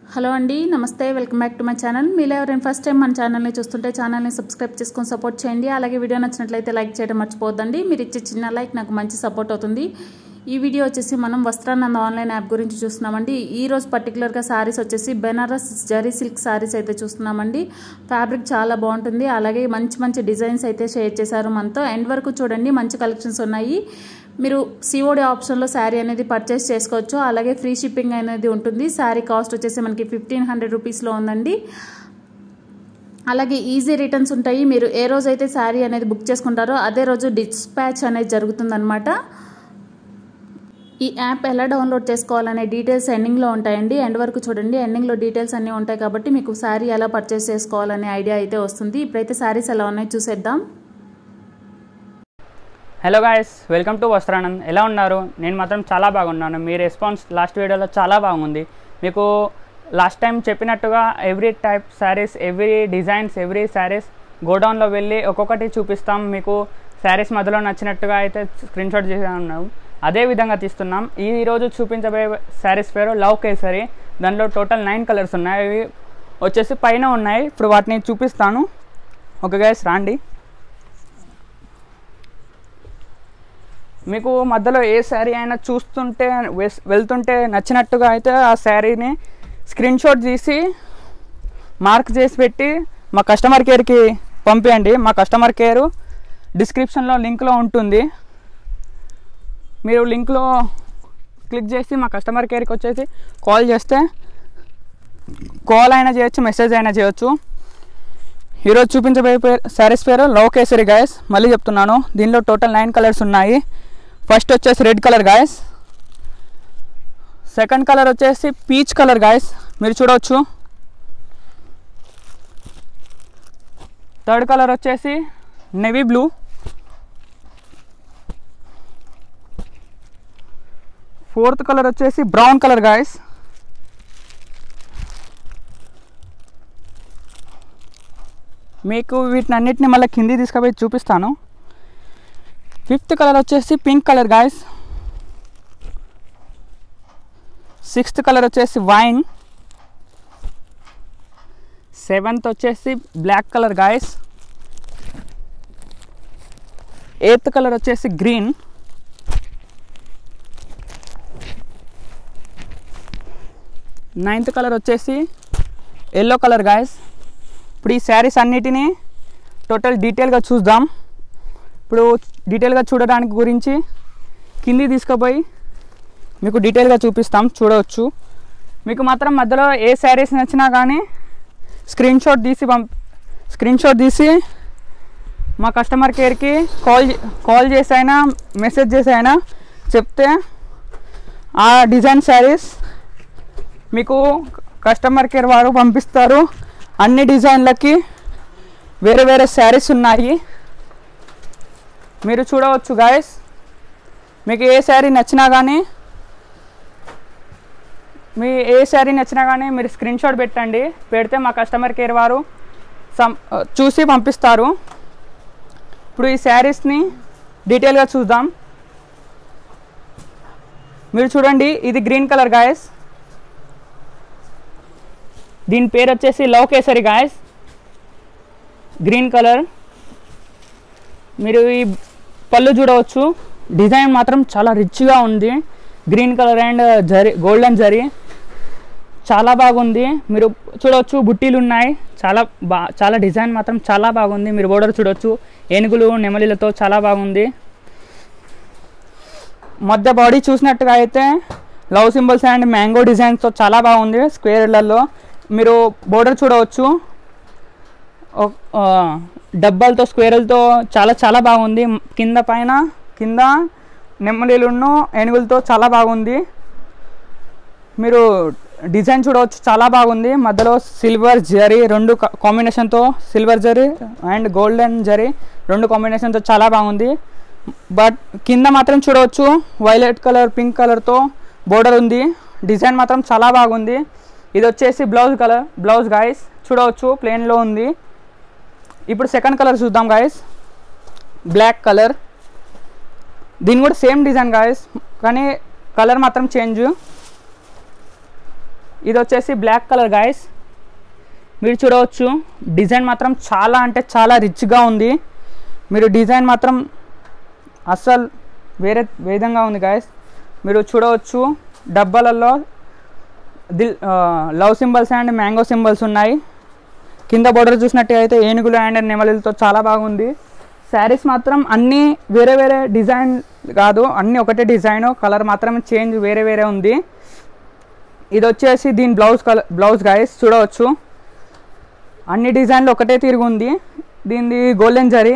hello అండి నమస్తే welcome back to my channel మీరు ఎవరైనా ఫస్ట్ టైం మన ఛానల్ని చూస్తుంటే ఛానల్ని సబ్స్క్రైబ్ చేసుకొని సపోర్ట్ చేయండి అలాగే వీడియో నచ్చినట్లయితే లైక్ చేయడం మర్చిపోవద్దండి మీరు ఇచ్చే చిన్న లైక్ నాకు మంచి సపోర్ట్ అవుతుంది ఈ వీడియో వచ్చేసి మనం వస్త్రానంద ఆన్లైన్ యాప్ గురించి చూస్తున్నామండి ఈ రోజు పర్టికులర్గా శారీస్ వచ్చేసి బెనారస్ జరీ సిల్క్ శారీస్ అయితే చూస్తున్నామండి ఫ్యాబ్రిక్ చాలా బాగుంటుంది అలాగే మంచి మంచి డిజైన్స్ అయితే షేర్ చేశారు మనతో ఎండ్ వరకు చూడండి మంచి కలెక్షన్స్ ఉన్నాయి మీరు సిఓడి ఆప్షన్లో శారీ అనేది పర్చేస్ చేసుకోవచ్చు అలాగే ఫ్రీ షిప్పింగ్ అనేది ఉంటుంది శారీ కాస్ట్ వచ్చేసి మనకి ఫిఫ్టీన్ హండ్రెడ్ రూపీస్లో ఉందండి అలాగే ఈజీ రిటర్న్స్ ఉంటాయి మీరు ఏ రోజు అయితే శారీ అనేది బుక్ చేసుకుంటారో అదే రోజు డిస్పాచ్ అనేది జరుగుతుందన్నమాట ఈ యాప్ ఎలా డౌన్లోడ్ చేసుకోవాలనే డీటెయిల్స్ ఎండింగ్లో ఉంటాయండి ఎండ్ వరకు చూడండి ఎండింగ్లో డీటెయిల్స్ అన్నీ ఉంటాయి కాబట్టి మీకు శారీ ఎలా పర్చేస్ చేసుకోవాలనే ఐడియా అయితే వస్తుంది ఇప్పుడైతే శారీస్ ఎలా ఉన్నాయో చూసేద్దాం hello guys welcome to Vastranand ఎలా ఉన్నారు నేను మాత్రం చాలా బాగున్నాను మీ రెస్పాన్స్ లాస్ట్ వీడియోలో చాలా బాగుంది మీకు లాస్ట్ టైం చెప్పినట్టుగా every type saris every designs every saris గోడౌన్లో వెళ్ళి ఒక్కొక్కటి చూపిస్తాం మీకు శారీస్ మధ్యలో నచ్చినట్టుగా అయితే స్క్రీన్ షాట్ చేసి ఉన్నాం అదే విధంగా తీస్తున్నాం ఈ రోజు చూపించబోయే శారీస్ పేరు లవ్ కేసరి దానిలో టోటల్ నైన్ కలర్స్ ఉన్నాయి అవి వచ్చేసి పైన ఉన్నాయి ఇప్పుడు వాటిని చూపిస్తాను ఒక గైస్ రాండి మీకు మధ్యలో ఏ శారీ అయినా చూస్తుంటే వెస్- వెళ్తుంటే నచ్చినట్టుగా అయితే ఆ శారీని స్క్రీన్ షాట్ తీసి మార్క్ చేసి పెట్టి మా కస్టమర్ కేర్కి పంపించండి మా కస్టమర్ కేరు డిస్క్రిప్షన్లో లింక్లో ఉంటుంది మీరు లింక్లో క్లిక్ చేసి మా కస్టమర్ కేర్కి వచ్చేసి కాల్ చేస్తే కాల్ అయినా చేయొచ్చు మెసేజ్ అయినా చేయొచ్చు ఈరోజు చూపించబోయే పేరు శారీస్ పేరు లవ్ కేసరి గాయస్ మళ్ళీ చెప్తున్నాను దీనిలో టోటల్ నైన్ కలర్స్ ఉన్నాయి ఫస్ట్ వచ్చేసి red colour guys second colour వచ్చేసి పీచ్ కలర్ గాయస్ మీరు చూడవచ్చు థర్డ్ కలర్ వచ్చేసి నెవీ బ్లూ ఫోర్త్ కలర్ వచ్చేసి బ్రౌన్ కలర్ గాయస్ మీకు వీటిని అన్నిటిని మళ్ళీ కింది తీసుకుపోయి చూపిస్తాను ఫిఫ్త్ కలర్ వచ్చేసి pink colour guys sixth colour వచ్చేసి వైన్ సెవెంత్ వచ్చేసి black colour guys eighth colour వచ్చేసి గ్రీన్ నైన్త్ కలర్ వచ్చేసి ఎల్లో కలర్ గాయస్ ఇప్పుడు ఈ శారీస్ అన్నిటినీ టోటల్ డీటెయిల్గా చూద్దాం ఇప్పుడు డీటెయిల్గా చూడడానికి గురించి కింది తీసుకుపోయి మీకు డీటెయిల్గా చూపిస్తాం చూడవచ్చు మీకు మాత్రం మధ్యలో ఏ శారీస్ నచ్చినా కానీ స్క్రీన్ షాట్ తీసి పంప్ స్క్రీన్ షాట్ తీసి మా కస్టమర్ కేర్కి కాల్ కాల్ చేసి అయినా మెసేజ్ చేసి అయినా చెప్తే ఆ డిజైన్ శారీస్ మీకు కస్టమర్ కేర్ వారు పంపిస్తారు అన్ని డిజైన్లకి వేరే వేరే శారీస్ ఉన్నాయి మీరు చూడవచ్చు గాయస్ మీకు ఏ శారీ నచ్చినా కానీ మీ ఏ శారీ నచ్చినా కానీ మీరు స్క్రీన్ షాట్ పెట్టండి పెడితే మా కస్టమర్ కేర్ వారు సం చూసి పంపిస్తారు ఇప్పుడు ఈ శారీస్ని డీటెయిల్గా చూద్దాం మీరు చూడండి ఇది గ్రీన్ కలర్ గాయస్ దీని పేరు వచ్చేసి love Kesari guys green colour మీరు ఈ పళ్ళు చూడవచ్చు డిజైన్ మాత్రం చాలా రిచ్గా ఉంది green colour and zari golden zari చాలా బాగుంది మీరు చూడవచ్చు బుట్టీలు ఉన్నాయి చాలా బా చాలా డిజైన్ మాత్రం చాలా బాగుంది మీరు బోర్డర్ చూడవచ్చు ఏనుగులు నెమలిలతో చాలా బాగుంది మధ్య బాడీ చూసినట్టుగా అయితే లవ్ సింబల్స్ అండ్ మ్యాంగో డిజైన్స్తో చాలా బాగుంది స్క్వేర్లలో మీరు బోర్డర్ చూడవచ్చు ఒక- ఆ, డబ్బాలతో స్క్వేర్లతో చాలా చాలా బాగుంది కింద పైన కింద నెమ్మలీలును ఏనుగులతో చాలా బాగుంది మీరు డిజైన్ చూడవచ్చు చాలా బాగుంది మధ్యలో సిల్వర్ జరీ రెండు కా- కాంబినేషన్తో silver zari and golden zari రెండు కాంబినేషన్తో చాలా బాగుంది బట్ కింద మాత్రం చూడవచ్చు వైలెట్ కలర్ పింక్ కలర్తో బోర్డర్ ఉంది డిజైన్ మాత్రం చాలా బాగుంది ఇది వచ్చేసి బ్లౌజ్ కలర్ బ్లౌజ్ గాయస్ చూడవచ్చు ప్లెయిన్లో ఉంది ఇప్పుడు సెకండ్ కలర్ చూద్దాం గాయస్ బ్లాక్ కలర్ దీని కూడా సేమ్ డిజైన్ గాయస్ కానీ కలర్ మాత్రం చేంజ్ ఇది వచ్చేసి బ్లాక్ కలర్ గాయస్ మీరు చూడవచ్చు డిజైన్ మాత్రం చాలా అంటే చాలా రిచ్గా ఉంది మీరు డిజైన్ మాత్రం అస్సలు వేరే విధంగా ఉంది గాయస్ మీరు చూడవచ్చు డబ్బాలలో దిల్ love symbols and mango symbols ఉన్నాయి కింద బోర్డర్ చూసినట్టయితే ఏనుగులు అండ్ నెమలితో చాలా బాగుంది శారీస్ మాత్రం అన్నీ వేరే వేరే డిజైన్ కాదు అన్నీ ఒకటే డిజైన్ కలర్ మాత్రం చేంజ్ వేరే వేరే ఉంది ఇది వచ్చేసి దీని బ్లౌజ్ కలర్ బ్లౌజ్ గాయస్ చూడవచ్చు అన్ని డిజైన్లు ఒకటే తిరిగి ఉంది దీనిది గోల్డెన్ జరీ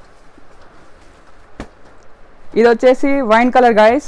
ఇది వచ్చేసి వైన్ కలర్ గాయస్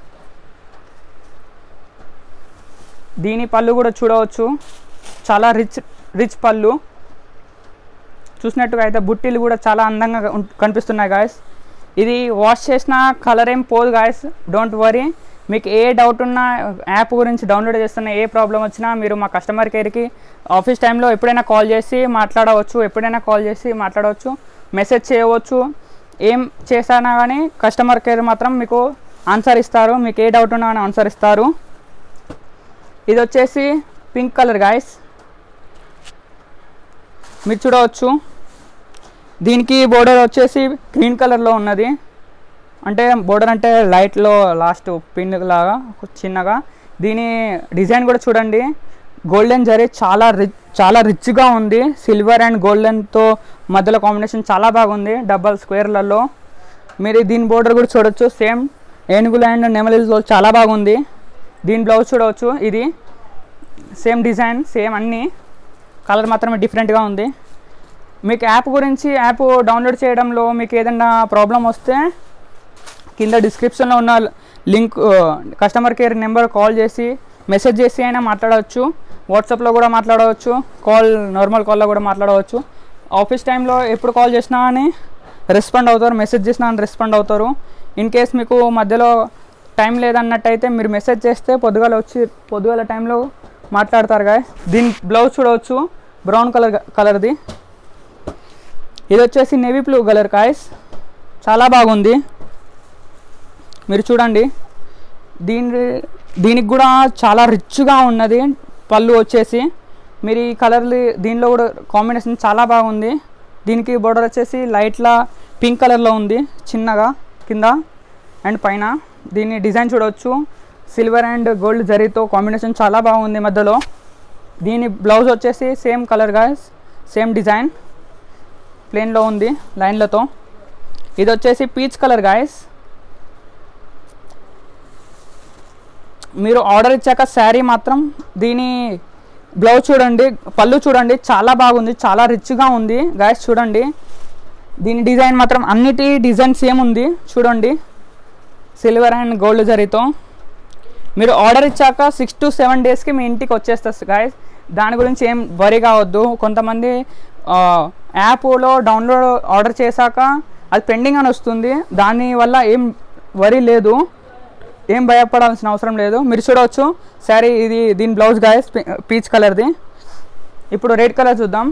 దీని పళ్ళు కూడా చూడవచ్చు చాలా రిచ్ రిచ్ పళ్ళు చూసినట్టుగా అయితే బుట్టీలు కూడా చాలా అందంగా ఉం- కనిపిస్తున్నాయి గాయస్ ఇది వాష్ చేసిన కలర్ ఏం పోదు గాయస్ డోంట్ వరీ మీకు ఏ డౌట్ ఉన్నా యాప్ గురించి డౌన్లోడ్ చేస్తున్న ఏ ప్రాబ్లం వచ్చినా మీరు మా కస్టమర్ కేర్కి ఆఫీస్ టైంలో ఎప్పుడైనా కాల్ చేసి మాట్లాడవచ్చు ఎప్పుడైనా కాల్ చేసి మాట్లాడవచ్చు మెసేజ్ చేయవచ్చు ఏం చేసినా కానీ కస్టమర్ కేర్ మాత్రం మీకు ఆన్సర్ ఇస్తారు మీకు ఏ డౌట్ ఉన్నా కానీ ఆన్సర్ ఇస్తారు ఇది వచ్చేసి పింక్ కలర్ గాయస్ మీరు చూడవచ్చు దీనికి బోర్డర్ వచ్చేసి గ్రీన్ కలర్లో ఉన్నది అంటే బోర్డర్ అంటే లైట్లో లాస్ట్ పిన్ లాగా చిన్నగా దీని డిజైన్ కూడా చూడండి గోల్డెన్ జరీ చాలా రిచ్ చాలా రిచ్గా ఉంది సిల్వర్ అండ్ గోల్డెన్తో మధ్యలో కాంబినేషన్ చాలా బాగుంది డబల్ స్క్వేర్లలో మీరు దీని బోర్డర్ కూడా చూడొచ్చు సేమ్ ఏనుగులు అండ్ నెమలితో చాలా బాగుంది దీని బ్లౌజ్ చూడవచ్చు ఇది సేమ్ డిజైన్ సేమ్ అన్నీ కలర్ మాత్రమే డిఫరెంట్గా ఉంది మీకు యాప్ గురించి యాప్ డౌన్లోడ్ చేయడంలో మీకు ఏదైనా ప్రాబ్లం వస్తే కింద డిస్క్రిప్షన్లో ఉన్న link customer care number call చేసి మెసేజ్ చేసి అయినా మాట్లాడవచ్చు వాట్సాప్లో కూడా మాట్లాడవచ్చు కాల్ నార్మల్ కాల్లో కూడా మాట్లాడవచ్చు ఆఫీస్ టైంలో ఎప్పుడు కాల్ చేసినా అని రెస్పాండ్ అవుతారు మెసేజ్ చేసినా అని రెస్పాండ్ అవుతారు ఇన్ కేస్ మీకు మధ్యలో టైం లేదన్నట్టయితే మీరు మెసేజ్ చేస్తే పొద్దుగాల వచ్చి పొద్దుగాల టైంలో మాట్లాడతారు గాయ దీని బ్లౌజ్ చూడవచ్చు బ్రౌన్ కలర్ కలర్ది ఇది వచ్చేసి నేవీ బ్లూ కలర్ కాయస్ చాలా బాగుంది మీరు చూడండి దీని దీనికి కూడా చాలా రిచ్గా ఉన్నది పళ్ళు వచ్చేసి మీరు ఈ కలర్ దీనిలో కూడా కాంబినేషన్ చాలా బాగుంది దీనికి బోర్డర్ వచ్చేసి లైట్లా పింక్ కలర్లో ఉంది చిన్నగా కింద అండ్ పైన దీని డిజైన్ చూడవచ్చు సిల్వర్ అండ్ గోల్డ్ జరీతో కాంబినేషన్ చాలా బాగుంది మధ్యలో దీని బ్లౌజ్ వచ్చేసి సేమ్ కలర్గా సేమ్ డిజైన్ ప్లేన్లో ఉంది లైన్లతో ఇది వచ్చేసి పీచ్ కలర్ గాయస్ మీరు ఆర్డర్ ఇచ్చాక శారీ మాత్రం దీని బ్లౌజ్ చూడండి పళ్ళు చూడండి చాలా బాగుంది చాలా రిచ్గా ఉంది గాయస్ చూడండి దీని డిజైన్ మాత్రం అన్నిటి డిజైన్ సేమ్ ఉంది చూడండి సిల్వర్ అండ్ గోల్డ్ జరీతో మీరు ఆర్డర్ ఇచ్చాక సిక్స్ టు సెవెన్ డేస్కి మీ ఇంటికి వచ్చేస్తుంది గాయస్ దాని గురించి ఏం వరి కావద్దు కొంతమంది ఆ, యాప్లో డౌన్లోడ్ ఆర్డర్ చేశాక అది పెండింగ్ అని వస్తుంది దానివల్ల ఏం వరి లేదు ఏం భయపడాల్సిన అవసరం లేదు మీరు చూడవచ్చు శారీ ఇది దీని బ్లౌజ్ గాయస్ పీచ్ కలర్ది ఇప్పుడు రెడ్ కలర్ చూద్దాం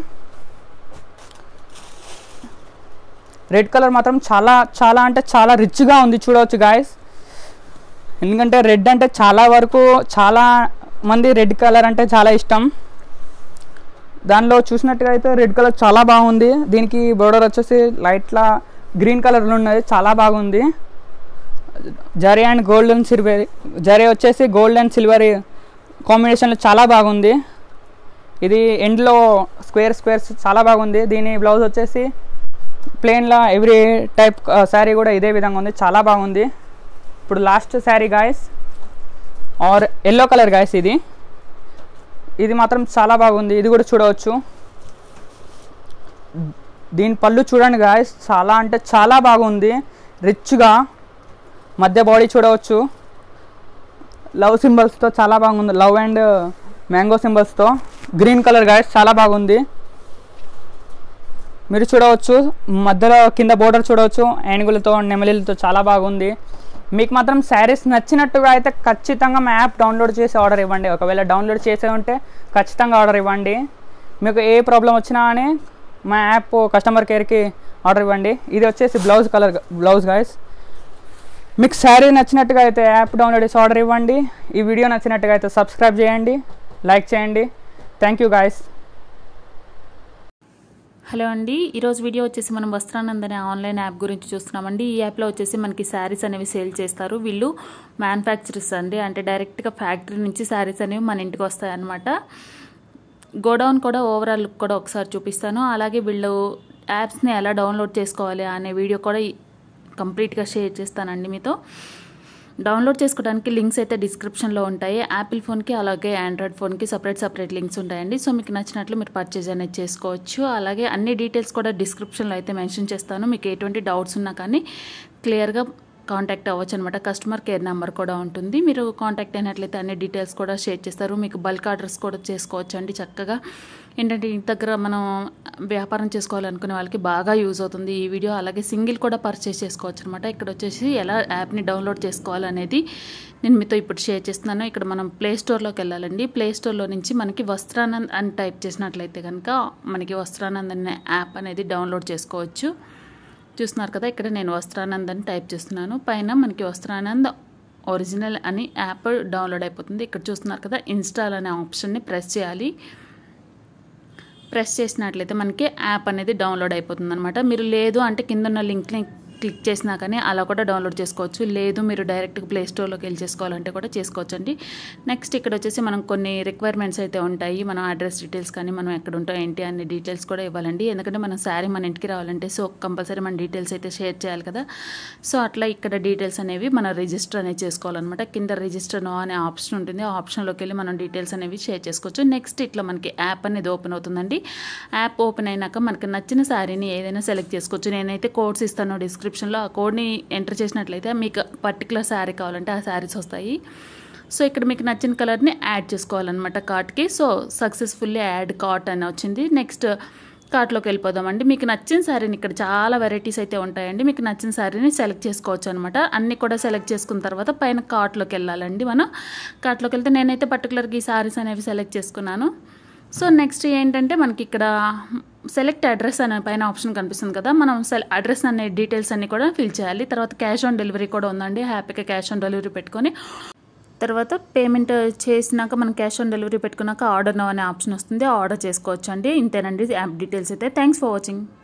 రెడ్ కలర్ మాత్రం చాలా చాలా అంటే చాలా రిచ్గా ఉంది చూడవచ్చు గాయస్ ఎందుకంటే రెడ్ అంటే చాలా వరకు చాలా మంది రెడ్ కలర్ అంటే చాలా ఇష్టం దానిలో చూసినట్టుగా అయితే రెడ్ కలర్ చాలా బాగుంది దీనికి బోర్డర్ వచ్చేసి లైట్లా గ్రీన్ కలర్లో ఉన్నది చాలా బాగుంది zari and gold and silver zari వచ్చేసి గోల్డ్ అండ్ సిల్వర్ కాంబినేషన్లో చాలా బాగుంది ఇది ఎండ్లో స్క్వేర్ స్క్వేర్స్ చాలా బాగుంది దీని బ్లౌజ్ వచ్చేసి ప్లెయిన్లా ఎవ్రీ టైప్ శారీ కూడా ఇదే విధంగా ఉంది చాలా బాగుంది ఇప్పుడు last sari guys or yellow colour guys ఇది ఇది మాత్రం చాలా బాగుంది ఇది కూడా చూడవచ్చు దీని పళ్ళు చూడండి గాయస్ చాలా అంటే చాలా బాగుంది రిచ్గా మధ్య బాడీ చూడవచ్చు లవ్ సింబల్స్తో చాలా బాగుంది లవ్ అండ్ మ్యాంగో సింబల్స్తో గ్రీన్ కలర్ గాయస్ చాలా బాగుంది మీరు చూడవచ్చు మధ్యలో కింద బోర్డర్ చూడవచ్చు ఏనుగులతో నెమలిలతో చాలా బాగుంది మీకు మాత్రం శారీస్ నచ్చినట్టుగా అయితే ఖచ్చితంగా మా యాప్ డౌన్లోడ్ చేసి ఆర్డర్ ఇవ్వండి ఒకవేళ డౌన్లోడ్ చేసే ఉంటే ఖచ్చితంగా ఆర్డర్ ఇవ్వండి మీకు ఏ ప్రాబ్లం వచ్చినా అని మా యాప్ కస్టమర్ కేర్కి ఆర్డర్ ఇవ్వండి ఇది వచ్చేసి బ్లౌజ్ కలర్ బ్లౌజ్ గాయస్ మీకు శారీ నచ్చినట్టుగా అయితే యాప్ డౌన్లోడ్ చేసి ఆర్డర్ ఇవ్వండి ఈ వీడియో నచ్చినట్టుగా అయితే సబ్స్క్రైబ్ చేయండి లైక్ చేయండి థ్యాంక్ యూ గాయస్ హలో అండి ఈరోజు వీడియో వచ్చేసి మనం వస్త్రానంద్ అనే ఆన్లైన్ యాప్ గురించి చూస్తున్నామండి ఈ యాప్లో వచ్చేసి మనకి శారీస్ అనేవి సేల్ చేస్తారు వీళ్ళు మ్యానుఫ్యాక్చరర్స్ అండి అంటే డైరెక్ట్గా ఫ్యాక్టరీ నుంచి శారీస్ అనేవి మన ఇంటికి వస్తాయి అన్నమాట గోడౌన్ కూడా ఓవరాల్ లుక్ కూడా ఒకసారి చూపిస్తాను అలాగే వీళ్ళు యాప్స్ని ఎలా డౌన్లోడ్ చేసుకోవాలి అనే వీడియో కూడా కంప్లీట్గా షేర్ చేస్తానండి మీతో డౌన్లోడ్ చేసుకోవడానికి లింక్స్ అయితే డిస్క్రిప్షన్లో ఉంటాయి యాపిల్ ఫోన్కి అలాగే ఆండ్రాయిడ్ ఫోన్కి సపరేట్ సపరేట్ లింక్స్ ఉంటాయండి సో మీకు నచ్చినట్లు మీరు పర్చేజ్ అనేది చేసుకోవచ్చు అలాగే అన్ని డీటెయిల్స్ కూడా డిస్క్రిప్షన్లో అయితే మెన్షన్ చేస్తాను మీకు ఎటువంటి డౌట్స్ ఉన్నా కానీ క్లియర్గా కాంటాక్ట్ అవ్వచ్చు అనమాట కస్టమర్ కేర్ నెంబర్ కూడా ఉంటుంది మీరు కాంటాక్ట్ అయినట్లయితే అన్ని డీటెయిల్స్ కూడా షేర్ చేస్తారు మీకు బల్క్ ఆర్డర్స్ కూడా చేసుకోవచ్చు అండి చక్కగా ఏంటంటే ఇంటి దగ్గర మనం వ్యాపారం చేసుకోవాలనుకునే వాళ్ళకి బాగా యూజ్ అవుతుంది ఈ వీడియో అలాగే సింగిల్ కూడా పర్చేస్ చేసుకోవచ్చు అనమాట ఇక్కడ వచ్చేసి ఎలా యాప్ని డౌన్లోడ్ చేసుకోవాలనేది నేను మీతో ఇప్పుడు షేర్ చేస్తున్నాను ఇక్కడ మనం ప్లే స్టోర్లోకి వెళ్ళాలండి ప్లే స్టోర్లో నుంచి మనకి వస్త్రానంద్ అని టైప్ చేసినట్లయితే కనుక మనకి వస్త్రానంద్ అనే యాప్ అనేది డౌన్లోడ్ చేసుకోవచ్చు చూస్తున్నారు కదా ఇక్కడ నేను వస్త్రానంద్ అని టైప్ చేస్తున్నాను పైన మనకి వస్త్రానంద్ ఒరిజినల్ అని యాప్ డౌన్లోడ్ అయిపోతుంది ఇక్కడ చూస్తున్నారు కదా ఇన్స్టాల్ అనే ఆప్షన్ని ప్రెస్ చేయాలి ప్రెస్ చేసినట్లయితే మనకి యాప్ అనేది డౌన్లోడ్ అయిపోతుంది అనమాట మీరు లేదు అంటే కింద ఉన్న లింక్ని క్లిక్ చేసినా కానీ అలా కూడా డౌన్లోడ్ చేసుకోవచ్చు లేదు మీరు డైరెక్ట్గా ప్లే స్టోర్లోకి వెళ్ళి చేసుకోవాలంటే కూడా చేసుకోవచ్చు అండి నెక్స్ట్ ఇక్కడ వచ్చేసి మనం కొన్ని రిక్వైర్మెంట్స్ అయితే ఉంటాయి మనం అడ్రస్ డీటెయిల్స్ కానీ మనం ఎక్కడ ఉంటాం ఏంటి అనే డీటెయిల్స్ కూడా ఇవ్వాలండి ఎందుకంటే మనం శారీ మన ఇంటికి రావాలంటే సో కంపల్సరీ మన డీటెయిల్స్ అయితే షేర్ చేయాలి కదా సో అట్లా ఇక్కడ డీటెయిల్స్ అనేవి మనం రిజిస్టర్ అనేది చేసుకోవాలన్నమాట కింద రిజిస్టర్ నో అనే ఆప్షన్ ఉంటుంది ఆ ఆప్షన్లోకి వెళ్ళి మనం డీటెయిల్స్ అనేవి షేర్ చేసుకోవచ్చు నెక్స్ట్ ఇట్లా మనకి యాప్ అనేది ఓపెన్ అవుతుందండి యాప్ ఓపెన్ అయినాక మనకి నచ్చిన శారీని ఏదైనా సెలెక్ట్ చేసుకోవచ్చు నేనైతే కోడ్స్ ఇస్తాను డిస్క్రిప్షన్లో ఆ కోడ్ని ఎంటర్ చేసినట్లయితే మీకు పర్టికులర్ శారీ కావాలంటే ఆ శారీస్ వస్తాయి సో ఇక్కడ మీకు నచ్చిన కలర్ని యాడ్ చేసుకోవాలన్నమాట కార్ట్కి సో సక్సెస్ఫుల్లీ యాడ్ కార్ట్ అని వచ్చింది నెక్స్ట్ కార్ట్లోకి వెళ్ళిపోదామండి మీకు నచ్చిన శారీని ఇక్కడ చాలా వెరైటీస్ అయితే ఉంటాయండి మీకు నచ్చిన శారీని సెలెక్ట్ చేసుకోవచ్చు అనమాట అన్నీ కూడా సెలెక్ట్ చేసుకున్న తర్వాత పైన కార్ట్లోకి వెళ్ళాలండి మనం కార్ట్లోకి వెళ్తే నేనైతే పర్టికులర్గా ఈ శారీస్ అనేవి సెలెక్ట్ చేసుకున్నాను సో నెక్స్ట్ ఏంటంటే మనకి ఇక్కడ సెలెక్ట్ అడ్రస్ అనే పైన ఆప్షన్ కనిపిస్తుంది కదా మనం సెల్ అడ్రస్ అనే డీటెయిల్స్ అన్ని కూడా ఫిల్ చేయాలి తర్వాత క్యాష్ ఆన్ డెలివరీ కూడా ఉందండి హ్యాపీగా క్యాష్ ఆన్ డెలివరీ పెట్టుకొని తర్వాత పేమెంట్ చేసినాక మనం క్యాష్ ఆన్ డెలివరీ పెట్టుకున్నాక ఆర్డర్ నో అనే ఆప్షన్ వస్తుంది ఆర్డర్ చేసుకోవచ్చు అండి ఇంతేనండి యాప్ డీటెయిల్స్ అయితే థ్యాంక్స్ ఫర్ వాచింగ్